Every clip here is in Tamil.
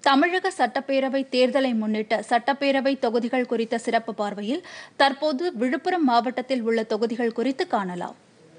தமிழக சட்டப்பேரவை தேர்தலை முன்னிட்டு சட்டப்பேரவை தொகுதிகள் குறித்த சிறப்பு பார்வையில் தற்போது விழுப்புரம் மாவட்டத்தில் உள்ள தொகுதிகள் குறித்து காணலாம்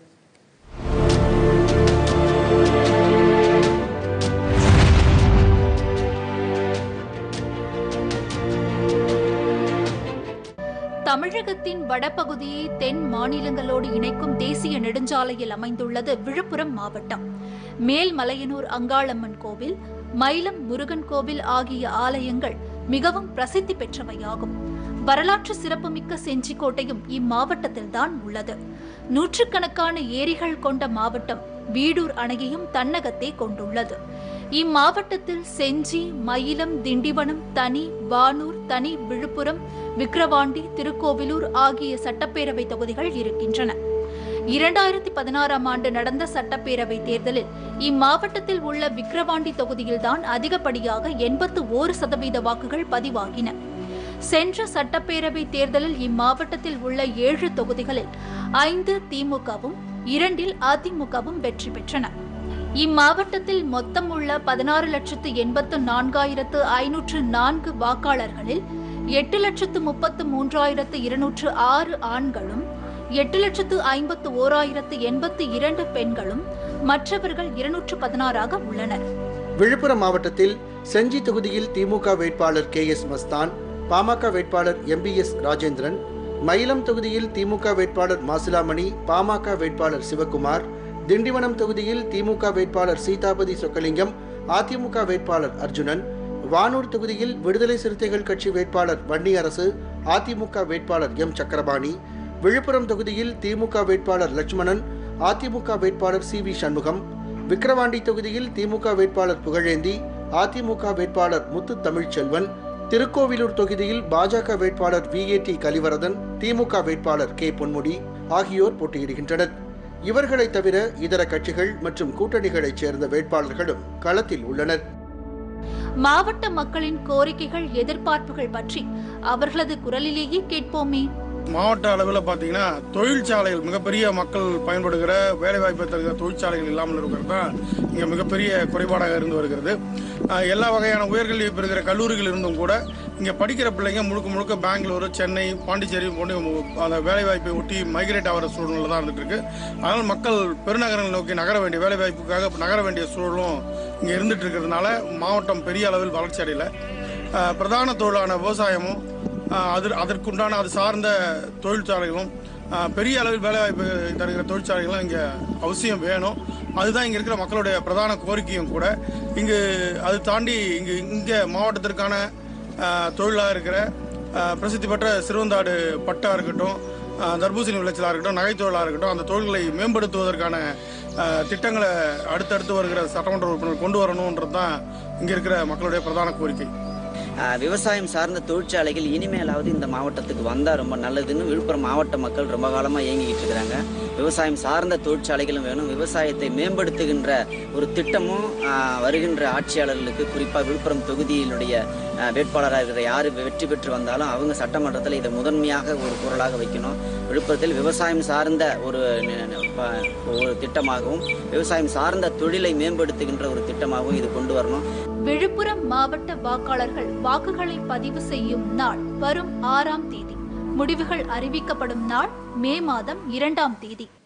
தமிழகத்தின் வடபகுதியை தென் மாநிலங்களோடு இணைக்கும் தேசிய நெடுஞ்சாலையில் அமைந்துள்ளது விழுப்புரம் மாவட்டம் மேல்மலையனூர் அங்காளம்மன் கோவில் மயிலம் முருகன் கோவில் ஆகிய ஆலயங்கள் மிகவும் பிரசித்தி பெற்றவையாகும் வரலாற்று சிறப்புமிக்க செஞ்சிக்கோட்டையும் இம்மாவட்டத்தில்தான் உள்ளது நூற்றுக்கணக்கான ஏரிகள் கொண்ட மாவட்டம் வீடூர் அணையையும் தன்னகத்தே கொண்டுள்ளது இம்மாவட்டத்தில் செஞ்சி மயிலம் திண்டிவனம் தனி வானூர் தனி விழுப்புரம் விக்கிரவாண்டி திருக்கோவிலூர் ஆகிய சட்டப்பேரவை தொகுதிகள் இருக்கின்றன இரண்டாயிரத்தி பதினாறாம் ஆண்டு நடந்த சட்டப்பேரவை தேர்தலில் இம்மாவட்டத்தில் உள்ள விக்கிரவாண்டி தொகுதியில்தான் அதிகப்படியாக எண்பத்து ஓரு சதவீத வாக்குகள் பதிவாகின சென்ற சட்டப்பேரவை தேர்தலில் இம்மாவட்டத்தில் உள்ள ஏழு தொகுதிகளில் ஐந்து திமுகவும் இரண்டில் அதிமுகவும் வெற்றி பெற்றன இம்மாவட்டத்தில் மொத்தம் உள்ள பதினாறு லட்சத்து எண்பத்து நான்காயிரத்து ஐநூற்று நான்கு வாக்காளர்களில் எட்டு லட்சத்து முப்பத்து மூன்றாயிரத்து இருநூற்று ஆறு ஆண்களும் எட்டு லட்சத்து ஐம்பத்து ஓராயிரத்து எண்பத்து இரண்டு பெண்களும் மற்றவர்கள் இருநூற்று பதினாறாக உள்ளனர் விழுப்புரம் மாவட்டத்தில் செஞ்சி தொகுதியில் திமுக வேட்பாளர் கே எஸ் மஸ்தான் பாமக வேட்பாளர் எம்பிஎஸ் ராஜேந்திரன் மயிலம் தொகுதியில் திமுக வேட்பாளர் மாசிலாமணி பாமக வேட்பாளர் சிவகுமார் திண்டிவனம் தொகுதியில் திமுக வேட்பாளர் சீதாபதி சொக்கலிங்கம் அதிமுக வேட்பாளர் அர்ஜுனன் வானூர் தொகுதியில் விடுதலை சிறுத்தைகள் கட்சி வேட்பாளர் வன்னியரசு அதிமுக வேட்பாளர் எம் சக்கரபாணி விழுப்புரம் தொகுதியில் திமுக வேட்பாளர் லட்சுமணன் அதிமுக வேட்பாளர் சி வி சண்முகம் விக்கிரவாண்டி தொகுதியில் திமுக வேட்பாளர் புகழேந்தி அதிமுக வேட்பாளர் முத்து தமிழ்ச்செல்வன் திருக்கோவிலூர் தொகுதியில் பாஜக வேட்பாளர் வி ஏ டி கலிவரதன் திமுக வேட்பாளர் கே பொன்முடி ஆகியோர் போட்டியிடுகின்றனர் இவர்களைத் தவிர இதர கட்சிகள் மற்றும் கூட்டணிகளைச் சேர்ந்த வேட்பாளர்களும் களத்தில் உள்ளனர் மாவட்ட மக்களின் கோரிக்கைகள் எதிர்பார்ப்புகள் பற்றி அவர்களது குரலிலேயே கேட்போமே மாவட்ட அளவில் பார்த்தீங்கன்னா தொழிற்சாலைகள் மிகப்பெரிய மக்கள் பயன்படுகிற வேலைவாய்ப்பை தருகிற தொழிற்சாலைகள் இல்லாமல் இருக்கிறது தான் இங்கே மிகப்பெரிய குறைபாடாக இருந்து வருகிறது ஆஹ் எல்லா வகையான உயர்கல்வி பெறுகிற கல்லூரிகள் இருந்தும் கூட இங்கே படிக்கிற பிள்ளைங்க முழுக்க முழுக்க பெங்களூரு சென்னை பாண்டிச்சேரி போன்ற அந்த வேலைவாய்ப்பை ஒட்டி மைக்ரேட் ஆகிற சூழ்நிலை தான் இருந்துட்டு இருக்கு அதனால் மக்கள் பெருநகரங்கள் நோக்கி நகர வேண்டிய வேலைவாய்ப்புக்காக நகர வேண்டிய சூழலும் இங்கே இருந்துட்டு இருக்கிறதுனால மாவட்டம் பெரிய அளவில் வளர்ச்சி அடையல ஆஹ் பிரதான தொழிலான விவசாயமும் ஆஹ் அது அதற்குண்டான அது சார்ந்த தொழிற்சாலைகளும் ஆஹ் பெரிய அளவில் வேலைவாய்ப்பு தருகிற தொழிற்சாலைகளும் இங்கே அவசியம் வேணும் அதுதான் இங்கே இருக்கிற மக்களுடைய பிரதான கோரிக்கையும் கூட இங்கு அது தாண்டி இங்கு இங்கே மாவட்டத்திற்கான ஆஹ் தொழிலாக இருக்கிற ஆஹ் பிரசித்தி பெற்ற சிறுவந்தாடு பட்டா இருக்கட்டும் ஆஹ் தர்பூசணி விளைச்சலாக இருக்கட்டும் நகைத்தொழிலாக இருக்கட்டும் அந்த தொழில்களை மேம்படுத்துவதற்கான ஆஹ் திட்டங்களை அடுத்தடுத்து வருகிற சட்டமன்ற உறுப்பினர் கொண்டு வரணுன்றது தான் இங்கே இருக்கிற மக்களுடைய பிரதான கோரிக்கை ஆஹ் விவசாயம் சார்ந்த தொழிற்சாலைகள் இனிமேலாவது இந்த மாவட்டத்துக்கு வந்தால் ரொம்ப நல்லதுன்னு விழுப்புரம் மாவட்ட மக்கள் ரொம்ப காலமாக இயங்கிக்கிட்டு இருக்கிறாங்க விவசாயம் சார்ந்த தொழிற்சாலைகளும் வேணும் விவசாயத்தை மேம்படுத்துகின்ற ஒரு திட்டமும் ஆஹ் வருகின்ற ஆட்சியாளர்களுக்கு குறிப்பாக விழுப்புரம் தொகுதியினுடைய ஆஹ் வேட்பாளராக இருக்கிற யார் வெற்றி பெற்று வந்தாலும் அவங்க சட்டமன்றத்தில் இதை முதன்மையாக ஒரு குரலாக வைக்கணும் விழுப்புரத்தில் விவசாயம் சார்ந்த ஒரு ந- ந- ப- ஒரு திட்டமாகவும் விவசாயம் சார்ந்த தொழிலை மேம்படுத்துகின்ற ஒரு திட்டமாகவும் இது கொண்டு வரணும் விழுப்புரம் மாவட்ட வாக்காளர்கள் வாக்குகளை பதிவு செய்யும் நாள் வரும் ஆறாம் தேதி முடிவுகள் அறிவிக்கப்படும் நாள் மே மாதம் இரண்டாம் தேதி